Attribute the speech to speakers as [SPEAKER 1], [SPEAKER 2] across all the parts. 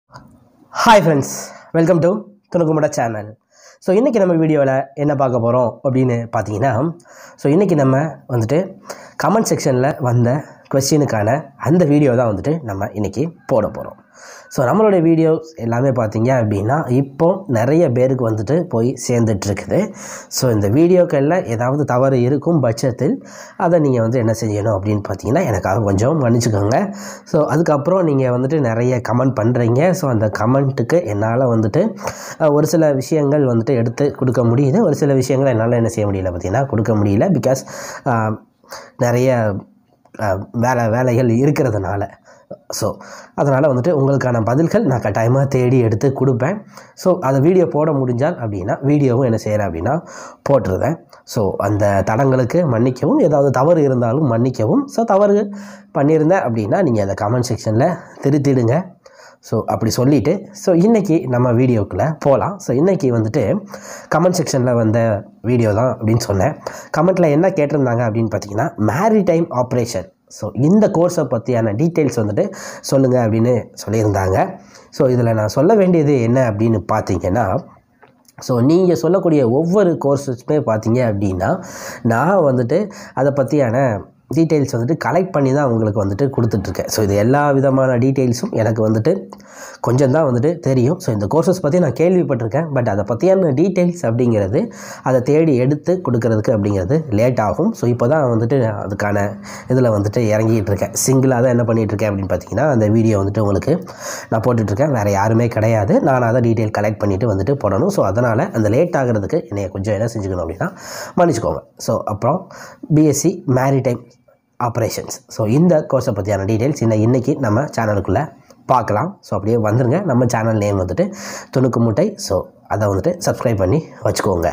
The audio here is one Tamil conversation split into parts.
[SPEAKER 1] ஹாய் ஃப்ரெண்ட்ஸ் வெல்கம் டு துணுக்குமுட சேனல் ஸோ இன்றைக்கி நம்ம வீடியோவில் என்ன பார்க்க போகிறோம் அப்படின்னு பார்த்தீங்கன்னா ஸோ இன்றைக்கி நம்ம வந்துட்டு கமெண்ட் செக்ஷனில் வந்த கொஸ்டினுக்கான அந்த வீடியோ தான் வந்துட்டு நம்ம இன்றைக்கி போட போகிறோம் ஸோ நம்மளுடைய வீடியோஸ் எல்லாமே பார்த்தீங்க அப்படின்னா இப்போ நிறைய பேருக்கு வந்துட்டு போய் சேர்ந்துட்ருக்குது ஸோ இந்த வீடியோக்களில் ஏதாவது தவறு இருக்கும் பட்சத்தில் அதை நீங்கள் வந்து என்ன செய்யணும் அப்படின்னு பார்த்தீங்கன்னா எனக்காக கொஞ்சம் மன்னிச்சுக்கோங்க ஸோ அதுக்கப்புறம் நீங்கள் வந்துட்டு நிறைய கமெண்ட் பண்ணுறீங்க ஸோ அந்த கமெண்ட்டுக்கு என்னால் வந்துட்டு அஹ், ஒரு சில விஷயங்கள் வந்துட்டு எடுத்து கொடுக்க முடியுது ஒரு சில விஷயங்கள் என்னால் என்ன செய்ய முடியல பார்த்தீங்கன்னா கொடுக்க முடியல பிகாஸ் நிறைய அஹ், வேலை வேலைகள் இருக்கிறதுனால ஸோ அதனால் வந்துட்டு உங்களுக்கான பதில்கள் நான் கட்டாயமாக தேடி எடுத்து கொடுப்பேன் ஸோ அதை வீடியோ போட முடிஞ்சால் அப்படின்னா வீடியோவும் என்ன செய்கிறேன் அப்படின்னா போட்டுருதேன் ஸோ அந்த தடங்களுக்கு மன்னிக்கவும் ஏதாவது தவறு இருந்தாலும் மன்னிக்கவும் ஸோ தவறு பண்ணியிருந்தேன் அப்படின்னா நீங்கள் அதை கமெண்ட் செக்ஷனில் திருத்திடுங்க ஸோ அப்படி சொல்லிவிட்டு ஸோ இன்றைக்கி நம்ம வீடியோக்குள்ளே போகலாம் ஸோ இன்றைக்கி வந்துட்டு கமெண்ட் செக்ஷனில் வந்த வீடியோ தான் அப்படின்னு சொன்னேன் கமெண்ட்டில் என்ன கேட்டிருந்தாங்க அப்படின்னு பார்த்தீங்கன்னா மேரிடைம் ஆப்ரேஷன் ஸோ இந்த கோர்ஸை பற்றியான டீட்டெயில்ஸ் வந்துட்டு சொல்லுங்கள் அப்படின்னு சொல்லியிருந்தாங்க ஸோ இதில் நான் சொல்ல வேண்டியது என்ன அப்படின்னு பார்த்தீங்கன்னா ஸோ நீங்கள் சொல்லக்கூடிய ஒவ்வொரு கோர்ஸஸுமே பார்த்தீங்க அப்படின்னா நான் வந்துட்டு அதை பற்றியான டீட்டெயில்ஸ் வந்துட்டு கலெக்ட் பண்ணி தான் உங்களுக்கு வந்துட்டு கொடுத்துட்ருக்கேன் ஸோ இது எல்லா விதமான டீட்டெயில்ஸும் எனக்கு வந்துட்டு கொஞ்சம் தான் வந்துட்டு தெரியும் ஸோ இந்த கோர்சஸ் பற்றி நான் கேள்விப்பட்டிருக்கேன் பட் அதை பற்றியான டீட்டெயில்ஸ் அப்படிங்கிறது அதை தேடி எடுத்து கொடுக்கறதுக்கு அப்படிங்கிறது லேட் ஆகும் ஸோ இப்போ தான் வந்துட்டு நான் அதுக்கான இதில் வந்துட்டு இறங்கிட்டு இருக்கேன் சிங்கிளாக தான் என்ன பண்ணிட்டு இருக்கேன் அப்படின்னு பார்த்தீங்கன்னா அந்த வீடியோ வந்துட்டு உங்களுக்கு நான் போட்டுட்ருக்கேன் வேறு யாருமே கிடையாது நான் அதை டீட்டெயில் கலெக்ட் பண்ணிவிட்டு வந்துட்டு போடணும் ஸோ அதனால் அந்த லேட் ஆகிறதுக்கு என்னை கொஞ்சம் என்ன செஞ்சுக்கணும் அப்படின்னா மன்னிச்சுக்கோங்க ஸோ அப்புறம் பிஎஸ்சி மேரிடைம் ஆப்ரேஷன்ஸ் ஸோ இந்த கோர்ஸை பற்றியான டீட்டெயில்ஸ் இன்னும் இன்றைக்கி நம்ம சேனலுக்குள்ளே பார்க்கலாம் ஸோ அப்படியே வந்துருங்க நம்ம சேனல் நேம் வந்துட்டு துணுக்கு மூட்டை ஸோ அதை வந்துட்டு சப்ஸ்கிரைப் பண்ணி வச்சுக்கோங்க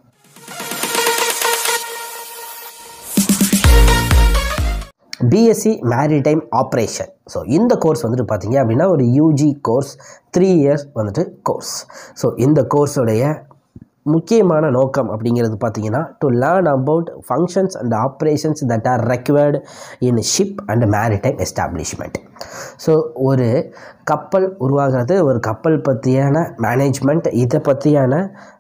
[SPEAKER 1] பிஎஸ்சி மேரிடைம் ஆப்ரேஷன் ஸோ இந்த கோர்ஸ் வந்துட்டு பார்த்தீங்க அப்படின்னா ஒரு யூஜி கோர்ஸ் த்ரீ இயர்ஸ் வந்துட்டு கோர்ஸ் ஸோ இந்த கோர்ஸுடைய முக்கியமான நோக்கம் அப்படிங்கிறது பார்த்தீங்கன்னா to learn about functions and operations that are required in ship and maritime establishment so ஒரு கப்பல் உருவாகிறது ஒரு கப்பல் பற்றியான மேனேஜ்மெண்ட் இதை பற்றியான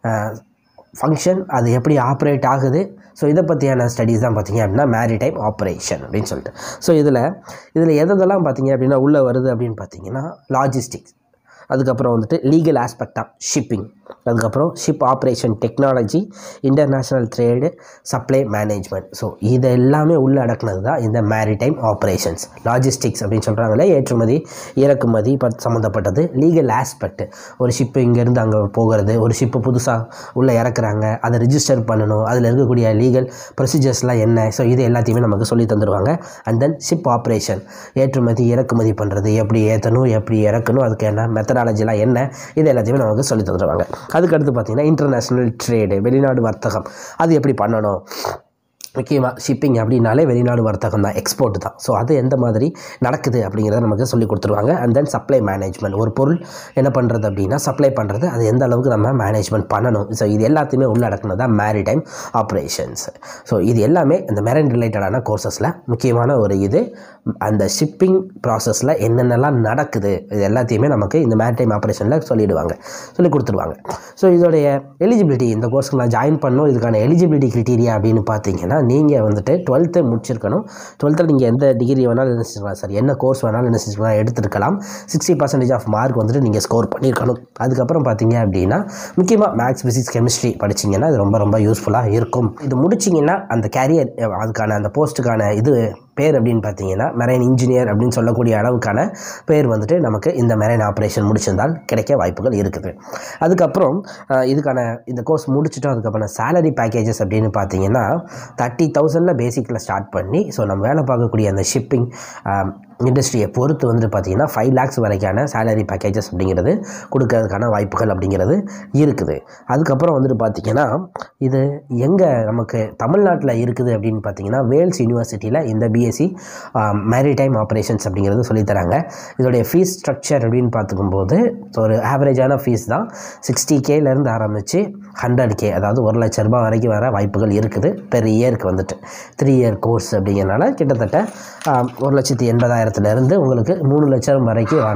[SPEAKER 1] ஃபங்க்ஷன் அது எப்படி ஆப்ரேட் ஆகுது ஸோ இதை பற்றியான ஸ்டடீஸ் தான் பார்த்தீங்க அப்படின்னா மேரிடைம் ஆப்ரேஷன் அப்படின்னு சொல்லிட்டு ஸோ இதில் இதில் எதெல்லாம் பார்த்தீங்க அப்படின்னா உள்ளே வருது அப்படின்னு பார்த்தீங்கன்னா லாஜிஸ்டிக்ஸ் அதுக்கப்புறம் வந்துட்டு லீகல் ஆஸ்பெக்ட் ஆஃப் ஷிப்பிங் அதுக்கப்புறம் ship operation technology international trade supply management so இது எல்லாமே உள்ளடக்குனது தான் இந்த மேரிடைம் ஆப்ரேஷன்ஸ் லாஜிஸ்டிக்ஸ் அப்படின்னு சொல்கிறாங்களே ஏற்றுமதி இறக்குமதி பத் சம்மந்தப்பட்டது லீகல் ஆஸ்பெக்ட் ஒரு ஷிப்பு இங்கேருந்து அங்கே போகிறது ஒரு ஷிப்பு புதுசாக உள்ளே இறக்குறாங்க அதை ரிஜிஸ்டர் பண்ணணும் அதில் இருக்கக்கூடிய லீகல் ப்ரொசீஜர்ஸ்லாம் என்ன ஸோ இது எல்லாத்தையுமே நமக்கு சொல்லி தந்துடுவாங்க அண்ட் தென் ஷிப் ஆப்ரேஷன் ஏற்றுமதி இறக்குமதி பண்ணுறது எப்படி ஏற்றணும் எப்படி இறக்கணும் அதுக்கு என்ன மெத்தடாலஜிலாம் என்ன இது எல்லாத்தையுமே நமக்கு சொல்லி தந்துடுவாங்க அதுக்கடுத்து பார்த்தீங்கன்னா இன்டர்நேஷ்னல் ட்ரேடு வெளிநாடு வர்த்தகம் அது எப்படி பண்ணணும் முக்கியமாக ஷிப்பிங் அப்படின்னாலே வெளிநாடு வர்த்தகம் தான் எக்ஸ்போர்ட் தான் ஸோ அது எந்த மாதிரி நடக்குது அப்படிங்கிறத நமக்கு சொல்லி கொடுத்துருவாங்க அண்ட் தென் சப்ளை மேனேஜ்மெண்ட் ஒரு பொருள் என்ன பண்ணுறது அப்படின்னா சப்ளை பண்ணுறது அது எந்த அளவுக்கு நம்ம மேனேஜ்மெண்ட் பண்ணணும் ஸோ இது எல்லாத்தையுமே உள்ளடக்குனது தான் மேரிடைம் ஆப்ரேஷன்ஸ் ஸோ இது எல்லாமே இந்த மெரைன் ரிலேட்டடான கோர்சஸில் முக்கியமான ஒரு இது அந்த ஷிப்பிங் ப்ராசஸில் என்னென்னலாம் நடக்குது இது எல்லாத்தையுமே நமக்கு இந்த மேரிடைம் ஆப்ரேஷனில் சொல்லிடுவாங்க சொல்லி கொடுத்துருவாங்க ஸோ இதோடைய எலிஜிபிலிட்டி இந்த கோர்ஸ்க்கு நான் ஜாயின் பண்ணணும் இதுக்கான எலிஜிபிலிட்டி க்ரிட்டீரியா அப்படின்னு பார்த்தீங்கன்னா நீங்கள் வந்துட்டு டுவெல்த்து முடிச்சிருக்கணும் டுவெல்த்தில் நீங்கள் எந்த டிகிரி வேணாலும் என்ன செஞ்சுக்கலாம் சார் என்ன கோர்ஸ் வேணாலும் என்ன செஞ்சுக்கலாம் எடுத்துருக்கலாம் சிக்ஸ்டி பர்சன்டேஜ் ஆஃப் மார்க் வந்துட்டு நீங்கள் ஸ்கோர் பண்ணியிருக்கணும் அதுக்கப்புறம் பார்த்தீங்க அப்படின்னா முக்கியமாக மேக்ஸ் ஃபிசிக்ஸ் கெமிஸ்ட்ரி படிச்சிங்கன்னா இது ரொம்ப ரொம்ப யூஸ்ஃபுல்லாக இருக்கும் இது முடிச்சிங்கன்னா அந்த கேரியர் அதுக்கான அந்த போஸ்ட்டுக்கான இது பேர் அப்படின்னு பார்த்தீங்கன்னா மெரைன் இன்ஜினியர் அப்படின்னு சொல்லக்கூடிய அளவுக்கான பேர் வந்துட்டு நமக்கு இந்த மெரைன் ஆப்ரேஷன் முடிச்சிருந்தால் கிடைக்க வாய்ப்புகள் இருக்குது அதுக்கப்புறம் அஹ், இதுக்கான இந்த கோர்ஸ் முடிச்சிட்டோம் அதுக்கப்புறம் சேலரி பேக்கேஜஸ் அப்படின்னு பார்த்தீங்கன்னா தேர்ட்டி தௌசண்டில் பேசிக்கில் ஸ்டார்ட் பண்ணி ஸோ நம்ம வேலை பார்க்கக்கூடிய அந்த ஷிப்பிங் இண்டஸ்ட்ரியை பொறுத்து வந்துட்டு பார்த்தீங்கன்னா ஃபைவ் லேக்ஸ் வரைக்கான சேலரி பேக்கேஜஸ் அப்படிங்கிறது கொடுக்கறதுக்கான வாய்ப்புகள் அப்படிங்கிறது இருக்குது அதுக்கப்புறம் வந்துட்டு பார்த்தீங்கன்னா இது எங்கே நமக்கு தமிழ்நாட்டில் இருக்குது அப்படின்னு பார்த்தீங்கன்னா வேல்ஸ் யூனிவர்சிட்டியில் இந்த பிஎஸ்சி மேரிடைம் ஆப்ரேஷன்ஸ் அப்படிங்கிறது சொல்லித்தராங்க இதோடைய ஃபீஸ் ஸ்ட்ரக்சர் அப்படின்னு பார்த்துக்கும்போது ஒரு ஆவரேஜான ஃபீஸ் தான் சிக்ஸ்டி கேலேருந்து ஆரம்பித்து ஹண்ட்ரட் கே அதாவது ஒரு லட்ச ரூபாய் வரைக்கும் வர வாய்ப்புகள் இருக்குது பெர் இயருக்கு வந்துட்டு த்ரீ இயர் கோர்ஸ் அப்படிங்கிறனால கிட்டத்தட்ட ஆம், ஒரு லட்சத்தி எண்பதாயிரத்துலேருந்து உங்களுக்கு மூணு லட்சம் வரைக்கும் ஆன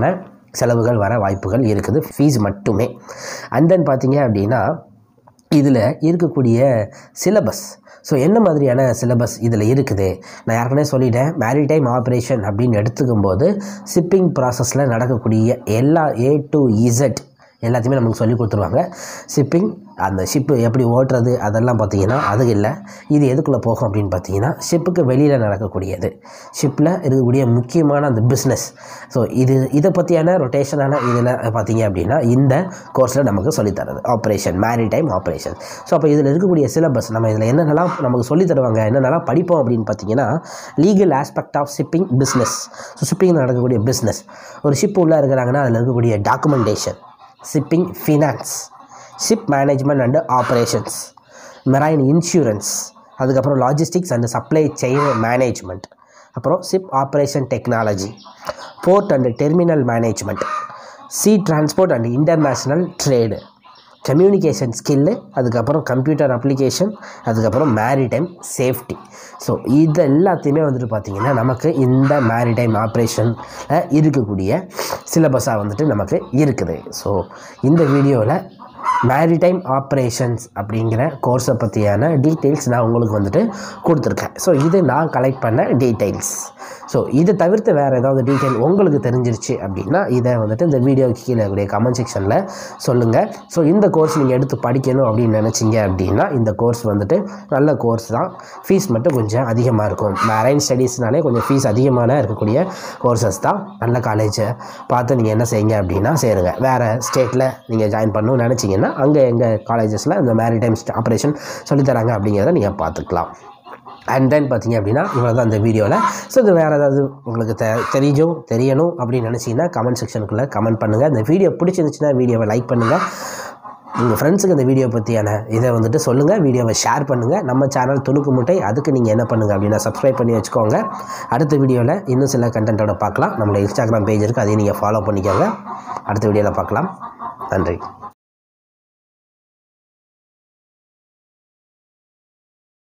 [SPEAKER 1] செலவுகள் வர வாய்ப்புகள் இருக்குது ஃபீஸ் மட்டுமே அண்ட் தென் பார்த்தீங்க அப்படின்னா இதில் இருக்கக்கூடிய சிலபஸ் ஸோ என்ன மாதிரியான சிலபஸ் இதில் இருக்குது நான் ஏற்கனவே சொல்லிட்டேன் மேரிடைம் ஆப்ரேஷன் அப்படின்னு எடுத்துக்கும்போது ஷிப்பிங் ப்ராசஸில் நடக்கக்கூடிய எல்லா ஏ டு இசட் எல்லாத்தையுமே நமக்கு சொல்லி கொடுத்துருவாங்க ஷிப்பிங் அந்த ஷிப்பு எப்படி ஓட்டுறது அதெல்லாம் பார்த்தீங்கன்னா அது இல்லை இது எதுக்குள்ளே போகும் அப்படின்னு பார்த்தீங்கன்னா ஷிப்புக்கு வெளியில் நடக்கக்கூடியது ஷிப்பில் இருக்கக்கூடிய முக்கியமான அந்த பிஸ்னஸ் ஸோ இது இதை பற்றியான ரொட்டேஷனான இதில் பார்த்தீங்க அப்படின்னா இந்த கோர்ஸில் நமக்கு சொல்லித்தரது ஆப்ரேஷன் மேரிடைம் ஆப்ரேஷன் ஸோ அப்போ இதில் இருக்கக்கூடிய சிலபஸ் நம்ம இதில் என்னென்னலாம் நமக்கு சொல்லித் தருவாங்க என்னென்னலாம் படிப்போம் அப்படின்னு பார்த்தீங்கன்னா legal aspect of shipping business so ஷிப்பிங்கில் நடக்கக்கூடிய பிஸ்னஸ் ஒரு ஷிப் உள்ளே இருக்கிறாங்கன்னா அதில் இருக்கக்கூடிய documentation shipping finance ship management and operations marine insurance அதுக்கப்புறம் logistics and supply chain management அப்புறம் ship operation technology port and terminal management sea transport and international trade communication skill அதுக்கப்புறம் கம்ப்யூட்டர் அப்ளிகேஷன் அதுக்கப்புறம் மேரிடைம் சேஃப்டி ஸோ இது எல்லாத்தையுமே வந்துட்டு பார்த்திங்கன்னா நமக்கு இந்த மேரிடைம் ஆப்ரேஷனில் இருக்கக்கூடிய சிலபஸாக வந்துட்டு நமக்கு இருக்குது ஸோ இந்த வீடியோவில் மேரிடைம் ஆப்ரேஷன்ஸ் அப்படிங்கிற கோர்ஸை பற்றியான டீட்டெயில்ஸ் நான் உங்களுக்கு வந்துட்டு கொடுத்துருக்கேன் ஸோ இது நான் கலெக்ட் பண்ண டீட்டெயில்ஸ் ஸோ இதை தவிர்த்து வேறு ஏதாவது டீட்டெயில் உங்களுக்கு தெரிஞ்சிருச்சு அப்படின்னா இதை வந்துட்டு இந்த வீடியோக்கு கீழே இருக்கக்கூடிய கமெண்ட் செக்ஷனில் சொல்லுங்கள் ஸோ இந்த கோர்ஸ் நீங்கள் எடுத்து படிக்கணும் அப்படின்னு நினச்சிங்க அப்படின்னா இந்த கோர்ஸ் வந்துட்டு நல்ல கோர்ஸ் தான் ஃபீஸ் மட்டும் கொஞ்சம் அதிகமாக இருக்கும் மேரைன் ஸ்டடீஸ்னாலே கொஞ்சம் ஃபீஸ் அதிகமான இருக்கக்கூடிய கோர்சஸ் தான் நல்ல காலேஜை பார்த்து நீங்கள் என்ன செய்யுங்க அப்படின்னா சேருங்க வேறு ஸ்டேட்டில் நீங்கள் ஜாயின் பண்ணணும்னு நினச்சிங்கன்னா அங்கே எங்கள் காலேஜஸில் இந்த மேரிடைம் ஆப்ரேஷன் சொல்லித்தராங்க அப்படிங்கிறத நீங்கள் பார்த்துக்கலாம் அண்ட் தென் பார்த்தீங்க அப்படின்னா இவ்வளோ தான் இந்த வீடியோவில் ஸோ இது வேறு ஏதாவது உங்களுக்கு தெ தெரிஞ்சோ தெரியணும் அப்படின்னு நினச்சிங்கன்னா கமெண்ட் செக்ஷனுக்குள்ளே கமெண்ட் பண்ணுங்கள் இந்த வீடியோ பிடிச்சிருந்துச்சுன்னா வீடியோவை லைக் பண்ணுங்கள் உங்கள் ஃப்ரெண்ட்ஸுக்கு இந்த வீடியோ பற்றியான இதை வந்துட்டு சொல்லுங்கள் வீடியோவை ஷேர் பண்ணுங்கள் நம்ம சேனல் துணுக்கு முட்டை அதுக்கு நீங்கள் என்ன பண்ணுங்கள் அப்படின்னா சப்ஸ்கிரைப் பண்ணி வச்சுக்கோங்க அடுத்த வீடியோவில் இன்னும் சில கண்டென்ட்டோட பார்க்கலாம் நம்மளோட இன்ஸ்டாகிராம் பேஜ் இருக்குது அதையும் நீங்கள் ஃபாலோ பண்ணிக்கோங்க அடுத்த வீடியோவில் பார்க்கலாம் நன்றி